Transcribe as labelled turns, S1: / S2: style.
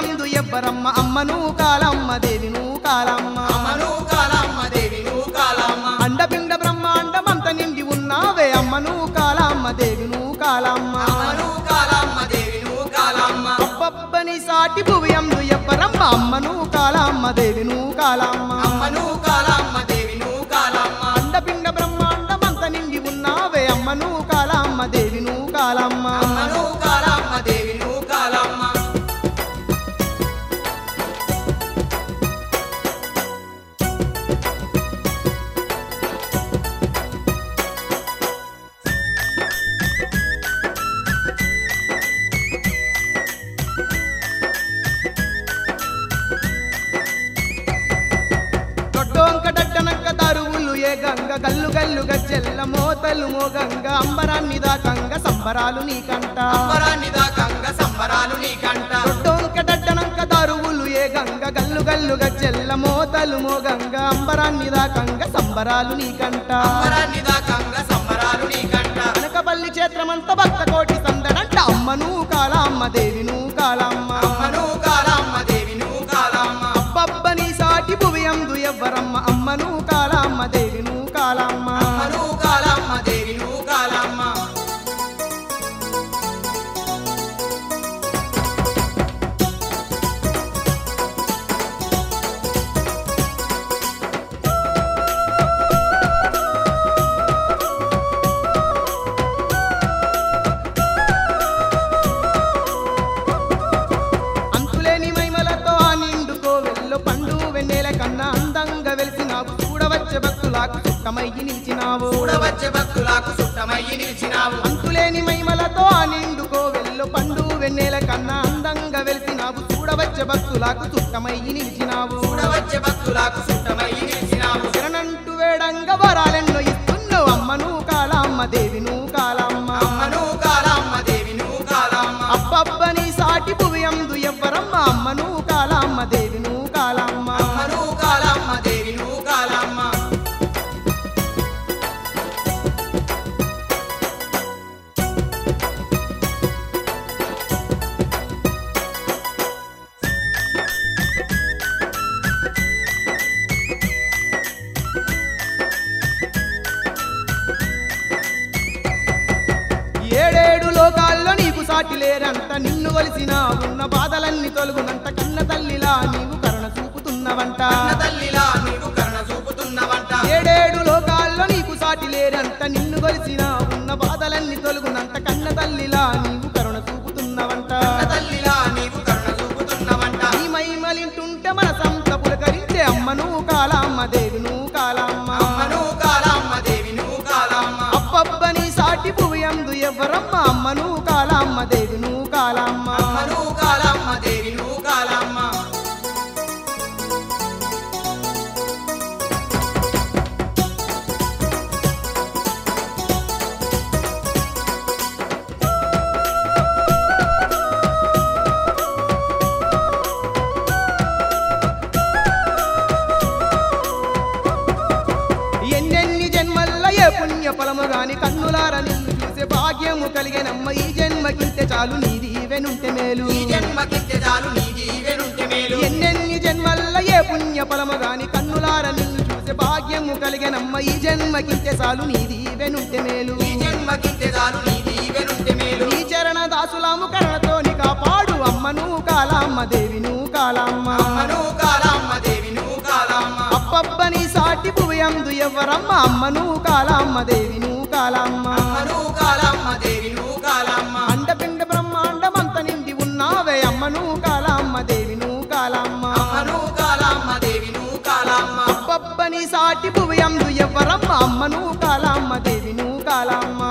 S1: భువియందు ఎవ్వరమ్మ అమ్మను కాలమ్మ దేవిను కాలమ్మ
S2: అమ్మను కాలమ్మ దేవి నువ్వు కాలమ్మ
S1: అండపిండ బ్రహ్మాండమంత నిండి ఉన్నావే అమ్మను కాలమ్మ దేవిను కాలమ్మ
S2: అమ్మను కాలమ్మ దేవి నువ్వు కాలమ్మ
S1: అబ్బబ్బని సాటి భువియందు ఎవ్వరమ్మ అమ్మను కాలమ్మ దేవిను కాలమ్మ
S2: అమ్మను కాలమ్మ దేవి నువ్వు కాలమ్మ
S1: అండపిండ బ్రహ్మాండమంత నిండి ఉన్నావే అమ్మను కాలమ్మ దేవిను కాలమ్మ
S2: అమ్మను కాలమ్మ దేవి నువ్వు కాలమ్మ
S1: దొడ్డోంక డడ్డనక్క దరువులు ఏ గంగ గల్లు గల్లుగా చెల్ల మోతలు మోగంగ అంబరాన్ని దాకంగ సంబరాలు నీకంట
S2: సంబరాన్ని దాకంగ సంబరాలు నీకంట
S1: దొడ్డోంక డడ్డనక్క దరువులు ఏ గంగ గల్లు గల్లుగా చెల్ల మోతలు మోగంగ అంబరాన్ని దాకంగ సంబరాలు నీకంట
S2: సంబరాన్ని దాకంగ సంబరాలు నీకంట
S1: కనకపల్లి క్షేత్రమంత భక్త కోటి సందడంట అమ్మను కాలమ్మ దేవిను కాలమ్మ
S2: అమ్మను కాలమ్మ దేవి నువ్వు కాలమ్మ
S1: అబ్బబ్బని సాటి భువియందు ఎవ్వరమ్మ అమ్మను కాలమ్మ దేవిను కాలమ్మ
S2: అమ్మను కాలమ్మ దేవి నువ్వు కాలమ్మ
S1: అంతులేని మైమలతో ఆ నిండు కోవెల్లో పండు వెన్నెల కన్నా అందంగా వెలిసినావు చూడవచ్చే భక్తులకు సుట్టమయ్యి నిలిచినావు
S2: చూడవచ్చే భక్తులకు సుట్టమయ్యి నిలిచినావు
S1: అంతులేని మైమలతో ఆ నిండు కోవెల్లో పండు వెన్నెల కన్నా అందంగా వెలిసినావు చూడవచ్చే భక్తులకు సుట్టమయ్యి నిలిచినావు
S2: చూడవచ్చే భక్తులకు సుట్టమయ్యి నిలిచినావు
S1: శరణంటూ వేడంగా వరాలెన్నో ఇస్తున్నావు అమ్మను కాలమ్మ దేవిను కాలమ్మ
S2: అమ్మను కాలమ్మ దేవి నువ్వు కాలమ్మ
S1: అబ్బబ్బని సాటి భువియందు ఎవ్వరమ్మ అమ్మను కాలమ్మ దేవిను కాలమ్మ
S2: అమ్మను కాలమ్మ దేవి నువ్వు కాలమ్మ
S1: ఏడేడు లోకాల్లో నీకు సాటి లేరంట నిన్ను వలిసిన ఉన్న బాధలన్నీ తొలగునంట కన్న తల్లిలా నీవు కరుణ చూపుతున్నవంట
S2: కన్న తల్లిలా నీవు కరుణ చూపుతున్నవంట
S1: ఏడేడు లోకాల్లో నీకు సాటి లేరంట నిన్ను వలిసిన ఉన్న బాధలన్నీ తొలగునంట కన్న తల్లిలా నీవు కరుణ చూపుతున్నవంట
S2: కన్న తల్లిలా నీవు కరుణ చూపుతున్నవంట
S1: నీ మైమలింటుంటే మన సంత పులకరించే అమ్మను కాలమ్మ దేవిను కాలమ్మ
S2: అమ్మను కాలమ్మ దేవి నువ్వు కాలమ్మ
S1: అబ్బబ్బని సాటి భువియందు ఎవ్వరమ్మ అమ్మను కాలమ్మ దేవిను కాలమ్మ
S2: అమ్మను కాలమ్మ దేవి నువ్వు కాలమ్మ
S1: ఎన్నెన్ని జన్మల్ల ఏ పుణ్య ఫలము గాని కన్నులార నిన్ను చూసే భాగ్యము కలిగేనమ్మ ఈ జన్మకింతే చాలు నీది వెనుంటే మేలు
S2: ఈ జన్మకింతే చాలు నీ జీవెనుంటే మేలు
S1: ఎన్నెన్ని జన్మల్ల ఏ పుణ్య ఫలము గాని కన్నులార నిన్ను చూసే భాగ్యము కలిగేనమ్మ ఈ జన్మకింతే చాలు నీది వెనుంటే మేలు
S2: ఈ జన్మకింతే చాలు నీ జీవెనుంటే మేలు
S1: నీ చరణ దాసులాము కరుణతోని కాపాడు అమ్మను కాలమ్మ దేవిను కాలమ్మ
S2: అమ్మను కాలమ్మ దేవి నువ్వు కాలమ్మ
S1: అప్పబ్బని సాటి భువయందు ఎవ్వరమ్మ అమ్మను కాలమ్మ దేవిను కాలమ్మ
S2: అమ్మను కాలమ్మ దేవి నువ్వు కాలమ్మ
S1: అండపిండ బ్రహ్మాండమంత నిండి ఉన్నావే అమ్మను కాలమ్మ దేవిను కాలమ్మ
S2: అమ్మను కాలమ్మ దేవి నువ్వు కాలమ్మ
S1: అప్పబ్బని సాటి భువయందు ఎవ్వరమ్మ అమ్మను కాలమ్మ దేవిను కాలమ్మ